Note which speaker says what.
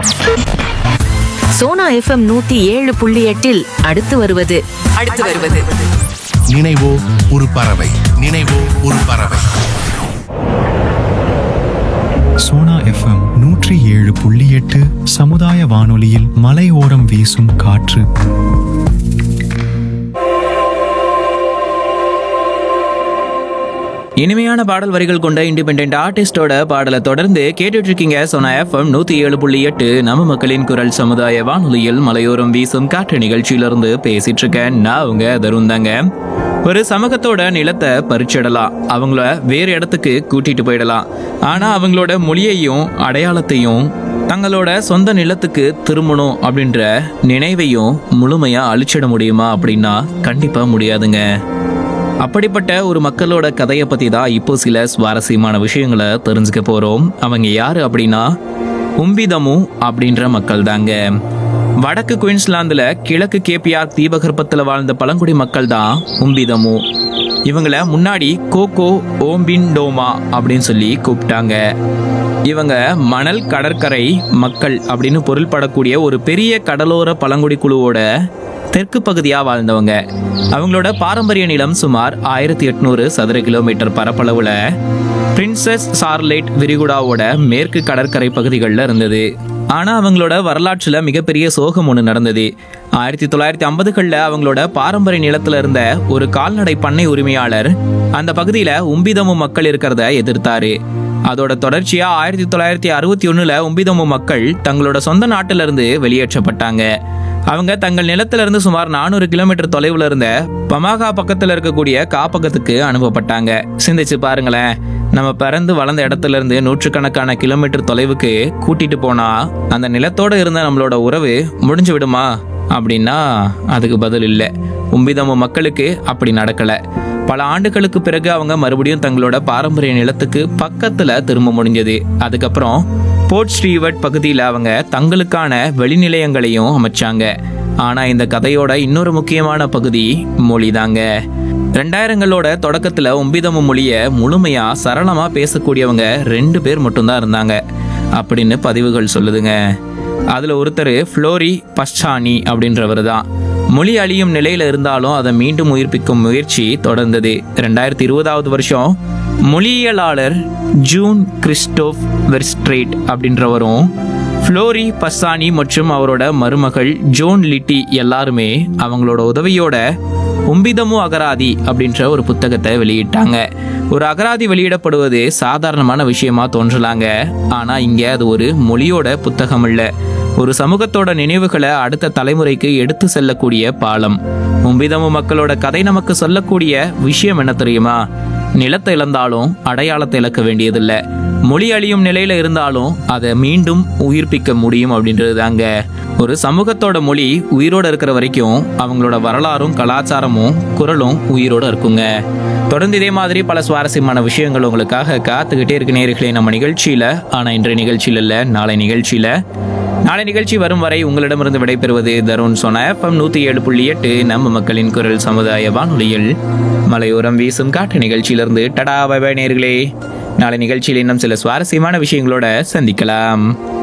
Speaker 1: Sona FM நூத்தி ஏழு புள்ளி எட்டில் அடுத்து வருவது
Speaker 2: அடுத்து வருவது
Speaker 3: நினைவோ ஒரு பறவை நினைவோ ஒரு பறவை
Speaker 4: சோனா எஃப்எம் நூற்றி ஏழு புள்ளி எட்டு சமுதாய வானொலியில் மலையோரம் வீசும் காற்று
Speaker 5: இனிமையான பாடல் வரிகள் கொண்ட இண்டிபெண்ட் ஆர்டிஸ்டோட பாடலை தொடர்ந்து கேட்டுட்டு இருக்கீங்க சோனா எஃப்எம் நூத்தி ஏழு புள்ளி எட்டு நம்ம மக்களின் குரல் சமுதாய வானொலியில் மலையோரம் வீசும் காற்று நிகழ்ச்சியிலிருந்து பேசிட்டு இருக்கேன் நான் உங்க தருண் தாங்க ஒரு சமூகத்தோட நிலத்தை பறிச்சிடலாம் அவங்கள வேறு இடத்துக்கு கூட்டிட்டு போயிடலாம் ஆனா அவங்களோட மொழியையும் அடையாளத்தையும் தங்களோட சொந்த நிலத்துக்கு திரும்பணும் அப்படின்ற நினைவையும் முழுமையா அழிச்சிட முடியுமா அப்படின்னா கண்டிப்பா முடியாதுங்க அப்படிப்பட்ட ஒரு மக்களோட கதையை பத்தி தான் இப்போ சில சுவாரஸ்யமான விஷயங்களை தெரிஞ்சுக்க போறோம் அவங்க யாரு அப்படின்னா உம்பிதமு அப்படின்ற மக்கள் தாங்க வடக்கு குயின்ஸ்லாந்துல கிழக்கு கேபிஆர் தீபகற்பத்துல வாழ்ந்த பழங்குடி மக்கள் தான் உம்பிதமு இவங்கள முன்னாடி கோகோ ஓம்பின் டோமா அப்படின்னு சொல்லி கூப்பிட்டாங்க இவங்க மணல் கடற்கரை மக்கள் அப்படின்னு பொருள்படக்கூடிய ஒரு பெரிய கடலோர பழங்குடி குழுவோட தெற்கு பகுதியா வாழ்ந்தவங்க அவங்களோட பாரம்பரிய நிலம் சுமார் ஆயிரத்தி எட்நூறு சதுர கிலோமீட்டர் பரப்பளவுல பிரின்சஸ் சார்லைட் விரிகுடாவோட மேற்கு கடற்கரை பகுதிகளில் இருந்தது ஆனா அவங்களோட வரலாற்றுல மிகப்பெரிய சோகம் ஒன்று நடந்தது ஆயிரத்தி தொள்ளாயிரத்தி ஐம்பதுகளில் அவங்களோட பாரம்பரிய நிலத்துல இருந்த ஒரு கால்நடை பண்ணை உரிமையாளர் அந்த பகுதியில உம்பிதமு மக்கள் இருக்கிறத எதிர்த்தாரு அதோட தொடர்ச்சியா ஆயிரத்தி தொள்ளாயிரத்தி அறுபத்தி ஒண்ணுல உம்பிதமு மக்கள் தங்களோட சொந்த நாட்டில இருந்து வெளியேற்றப்பட்டாங்க அவங்க தங்கள் நிலத்துல இருந்து சுமார் நானூறு கிலோமீட்டர் தொலைவுல இருந்த பமாகா பக்கத்துல இருக்கக்கூடிய காப்பகத்துக்கு அனுப்பப்பட்டாங்க சிந்திச்சு பாருங்களேன் நம்ம பிறந்து வளர்ந்த இடத்துல இருந்து நூற்றுக்கணக்கான கிலோமீட்டர் தொலைவுக்கு கூட்டிட்டு போனா அந்த நிலத்தோட இருந்த நம்மளோட உறவு முடிஞ்சு விடுமா அப்படின்னா அதுக்கு பதில் இல்லை உம்பிதமு மக்களுக்கு அப்படி நடக்கல பல ஆண்டுகளுக்கு பிறகு அவங்க மறுபடியும் தங்களோட பாரம்பரிய நிலத்துக்கு பக்கத்துல திரும்ப முடிஞ்சது அதுக்கப்புறம் போர்ட் ஸ்ரீவர்ட் பகுதியில் அவங்க தங்களுக்கான வெளிநிலையங்களையும் அமைச்சாங்க ஆனா இந்த கதையோட இன்னொரு முக்கியமான பகுதி மொழிதாங்க ரெண்டாயிரங்களோட தொடக்கத்துல ஒம்பிதமு மொழிய முழுமையா சரளமா பேசக்கூடியவங்க ரெண்டு பேர் மட்டும்தான் இருந்தாங்க அப்படின்னு பதிவுகள் சொல்லுதுங்க அதுல ஒருத்தர் ஃப்ளோரி பஸ்சானி அப்படின்றவர் தான் மொழி அழியும் நிலையில இருந்தாலும் அதை மீண்டும் உயிர்ப்பிக்கும் முயற்சி தொடர்ந்தது ரெண்டாயிரத்தி இருபதாவது வருஷம் மொழியியலாளர் ஜூன் கிறிஸ்டோப் வெர்ஸ்ட்ரேட் அப்படின்றவரும் ஃப்ளோரி பஸ்ஸானி மற்றும் அவரோட மருமகள் ஜோன் லிட்டி எல்லாருமே அவங்களோட உதவியோட உம்பிதமு அகராதி அப்படின்ற ஒரு புத்தகத்தை வெளியிட்டாங்க ஒரு அகராதி வெளியிடப்படுவது சாதாரணமான விஷயமா தோன்றலாங்க ஆனா இங்க அது ஒரு மொழியோட புத்தகம் இல்ல ஒரு சமூகத்தோட நினைவுகளை அடுத்த தலைமுறைக்கு எடுத்து செல்லக்கூடிய பாலம் உம்பிதமு மக்களோட கதை நமக்கு சொல்லக்கூடிய விஷயம் என்ன தெரியுமா நிலத்தை இழந்தாலும் அடையாளத்தை இழக்க வேண்டியதில்லை மொழி அழியும் நிலையில இருந்தாலும் அதை மீண்டும் உயிர்ப்பிக்க முடியும் அப்படின்றது தாங்க ஒரு சமூகத்தோட மொழி உயிரோட இருக்கிற வரைக்கும் அவங்களோட வரலாறும் கலாச்சாரமும் குரலும் உயிரோட இருக்குங்க தொடர்ந்து இதே மாதிரி பல சுவாரஸ்யமான விஷயங்கள் உங்களுக்காக காத்துக்கிட்டே இருக்கு நேர்களே நம்ம நிகழ்ச்சியில ஆனா இன்றைய நிகழ்ச்சியில இல்ல நாளை நிகழ்ச்சியில நாளை நிகழ்ச்சி வரும் வரை உங்களிடமிருந்து விடைபெறுவது தருண் சோனா எஃப்எம் நூத்தி ஏழு புள்ளி எட்டு நம்ம மக்களின் குரல் சமுதாய வானொலியில் மலையோரம் வீசும் காட்டு நிகழ்ச்சியிலிருந்து டடா பை பை நேர்களே நாளை நிகழ்ச்சியில் இன்னும் சில சுவாரஸ்யமான விஷயங்களோட சந்திக்கலாம்